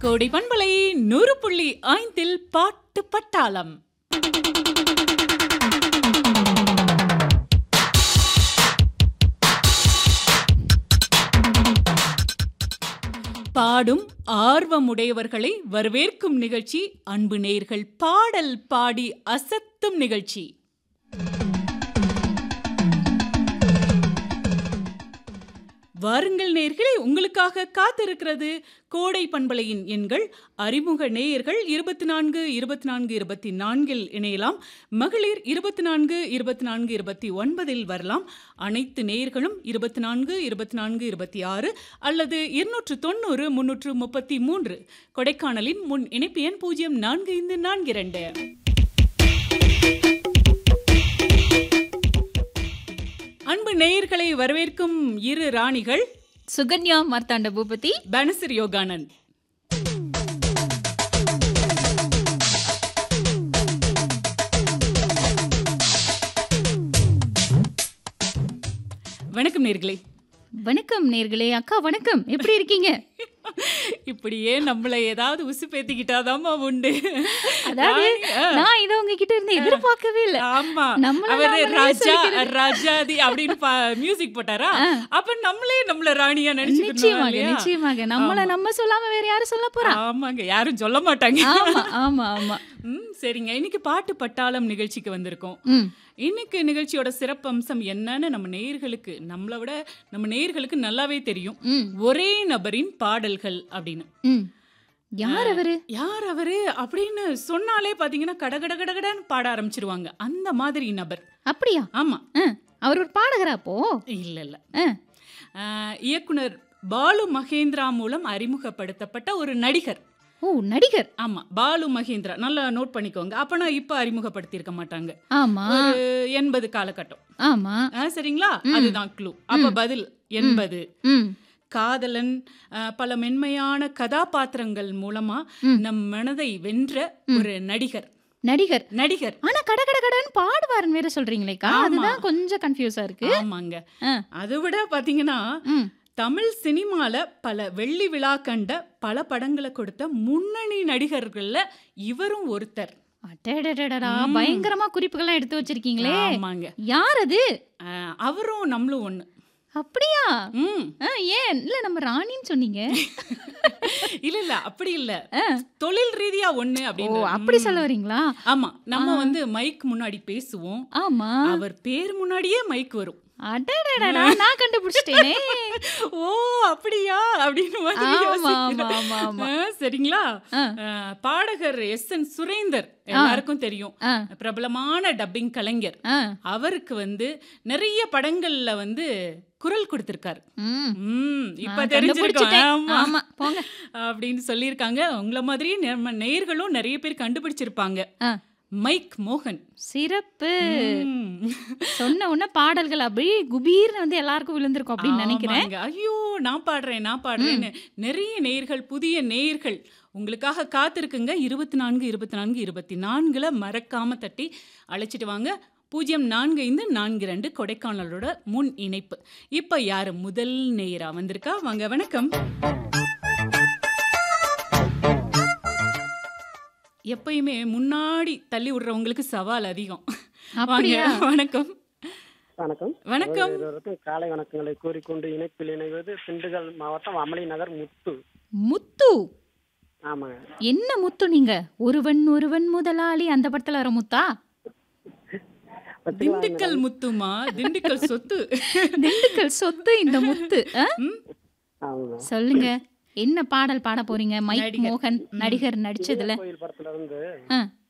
கோடை பண்பலை நூறு புள்ளி ஐந்தில் பாட்டு பட்டாளம் பாடும் ஆர்வமுடையவர்களை வரவேற்கும் நிகழ்ச்சி அன்பு நேர்கள் பாடல் பாடி அசத்தும் நிகழ்ச்சி வாருங்கள் நேயர்களே உங்களுக்காக காத்திருக்கிறது கோடை பண்பலையின் எண்கள் அறிமுக நேயர்கள் இருபத்தி நான்கு இருபத்தி நான்கு இருபத்தி நான்கில் இணையலாம் மகளிர் இருபத்தி நான்கு இருபத்தி நான்கு இருபத்தி ஒன்பதில் வரலாம் அனைத்து நேயர்களும் இருபத்தி நான்கு இருபத்தி நான்கு இருபத்தி ஆறு அல்லது இருநூற்று தொண்ணூறு முன்னூற்று முப்பத்தி மூன்று கொடைக்கானலின் முன் இணைப்பு எண் பூஜ்ஜியம் நான்கு ஐந்து நான்கு இரண்டு அன்பு நேயர்களை வரவேற்கும் இரு ராணிகள் சுகன்யா மார்த்தாண்ட பூபதி பனசர் யோகானந்த் வணக்கம் நேர்களே வணக்கம் நேர்களே அக்கா வணக்கம் எப்படி இருக்கீங்க இப்படியே நம்மளை ஏதாவது உசு பேத்திக்கிட்டாதாம்மா உண்டு அதாவது ராணி, ஆ, நான் இதை உங்ககிட்ட இருந்து எதிர்பார்க்கவே இல்ல ஆமா நம்மள அவரு நாமளே ராஜா சொல்லிக்கிறது. ராஜாதி அப்படின்னு மியூசிக் போட்டாரா அப்ப நம்மளே நம்மள ராணியா நினைச்சுக்கிட்டோம் நிச்சயமாக இல்லையா? நிச்சயமாக நம்மள நம்ம சொல்லாம வேற யாரும் சொல்ல போறா ஆமாங்க யாரும் சொல்ல மாட்டாங்க ஆமா ஆமா ஆமா ம் சரிங்க இன்னைக்கு பாட்டு பட்டாளம் நிகழ்ச்சிக்கு வந்திருக்கோம் ம் இன்னைக்கு நிகழ்ச்சியோட சிறப்பு அம்சம் என்னன்னு நம்ம நேயர்களுக்கு நம்மளை விட நம்ம நேயர்களுக்கு நல்லாவே தெரியும் ம் ஒரே நபரின் பாடல்கள் அப்படின்னு ம் யார் அவரு யார் அவரு அப்படின்னு சொன்னாலே பாத்தீங்கன்னா கட கட கடகடன்னு பாட ஆரம்பிச்சிருவாங்க அந்த மாதிரி நபர் அப்படியா ஆமா ஆ, அவர் ஒரு பாடகரா அப்போ இல்ல இல்ல ஆ, ஆஹ், இயக்குனர் பாலு மகேந்திரா மூலம் அறிமுகப்படுத்தப்பட்ட ஒரு நடிகர் ஓ நடிகர் ஆமா பாலு மகேந்திரா நல்லா நோட் பண்ணிக்கோங்க அப்பனா இப்ப அறிமுகப்படுத்தியிருக்க மாட்டாங்க ஆமா ஒரு எண்பது காலகட்டம் ஆமா ஆ, சரிங்களா அதுதான் க்ளூ அப்ப பதில் எண்பது ம் காதலன் ஆ, பல மென்மையான கதாபாத்திரங்கள் மூலமா ம். நம் மனதை வென்ற ஒரு நடிகர் நடிகர் நடிகர் ஆனா கட கட கடன்னு பாடுவாருன்னு வேற சொல்றீங்களேக்கா ஆமா. அதுதான் கொஞ்சம் கன்ஃபியூஸா இருக்கு ஆமாங்க ஆ. அதை விட பாத்தீங்கன்னா ம் தமிழ் சினிமால பல வெள்ளி விழா கண்ட பல படங்களை கொடுத்த முன்னணி நடிகர்கள்ல இவரும் ஒருத்தர் அடடடடடா ம். பயங்கரமா குறிப்புகள்லாம் எடுத்து வச்சிருக்கீங்களே ஆமாங்க யார் அது ஆ, அவரும் நம்மளும் ஒண்ணு அப்படியா ம் ஆ, ஏன் இல்ல நம்ம ராணின்னு சொன்னீங்க இல்ல இல்ல அப்படி இல்ல தொழில் ரீதியா ஒண்ணு ஓ அப்படின்னு அப்படி சொல்ல வரீங்களா ஆமா நம்ம வந்து மைக் முன்னாடி பேசுவோம் ஆமா அவர் பேர் முன்னாடியே மைக் வரும் அடடடடா நான் கண்டுபிடிச்சிட்டேனே ஓ அப்படியா அப்படின்னு மாதிரி ஆமா யோசிக்கிறேன். ஆமா ஆமா ஆமா ஆ, சரிங்களா ஆ. ஆ, பாடகர் எஸ் என் சுரேந்தர் எல்லாருக்கும் தெரியும் ஆ. பிரபலமான டப்பிங் கலைஞர் ஆ, அவருக்கு வந்து நிறைய படங்கள்ல வந்து குரல் கொடுத்திருக்காரு ம். ம் இப்ப நான் தெரிஞ்சிருக்கோம் கண்டுபிடிச்சிட்டேன். ஆமா ஆமா போங்க அப்படின்னு சொல்லியிருக்காங்க உங்கள மாதிரியே நம்ம நேயர்களும் நிறைய பேர் கண்டுபிடிச்சிருப்பாங்க ஆ, மைக் மோகன் சிறப்பு ம். சொன்ன உடனே பாடல்கள் அப்படியே குபீர்னு வந்து எல்லாருக்கும் விழுந்திருக்கும் அப்படின்னு நினைக்கிறேன் ஆமாங்க. ஐயோ நான் பாடுறேன் நான் பாடுறேன்னு நிறைய நேயர்கள் புதிய நேயர்கள் உங்களுக்காக காத்திருக்குங்க இருபத்தி நான்கு இருபத்தி நான்கு இருபத்தி நான்குல மறக்காம தட்டி அழைச்சிட்டு வாங்க பூஜ்ஜியம் நான்கு ஐந்து நான்கு ரெண்டு கொடைக்கானலோட முன் இணைப்பு இப்ப யாரு முதல் நேயரா வந்திருக்கா வாங்க வணக்கம் எப்பயுமே முன்னாடி தள்ளி விடுறவங்களுக்கு சவால் அதிகம் வாங்க அப்படியா வணக்கம் வணக்கம் வணக்கம் இருவருக்கும் காலை வணக்கங்களை கூறிக்கொண்டு இணைப்பில் இணைவது திண்டுக்கல் மாவட்டம் அமளி நகர் முத்து முத்து ஆமாங்க என்ன முத்து நீங்க ஒருவன் ஒருவன் முதலாளி அந்த படத்துல வர முத்தா திண்டுக்கல் முத்துமா திண்டுக்கல் சொத்து திண்டுக்கல் சொத்து இந்த முத்து ஆ? ம்? ஆமாங்க சொல்லுங்க என்ன பாடல் பாட போறீங்க மைக் நடிகர். மோகன் நடிகர் நடிச்சதுல கோயில் படத்துல இருந்து ஆ,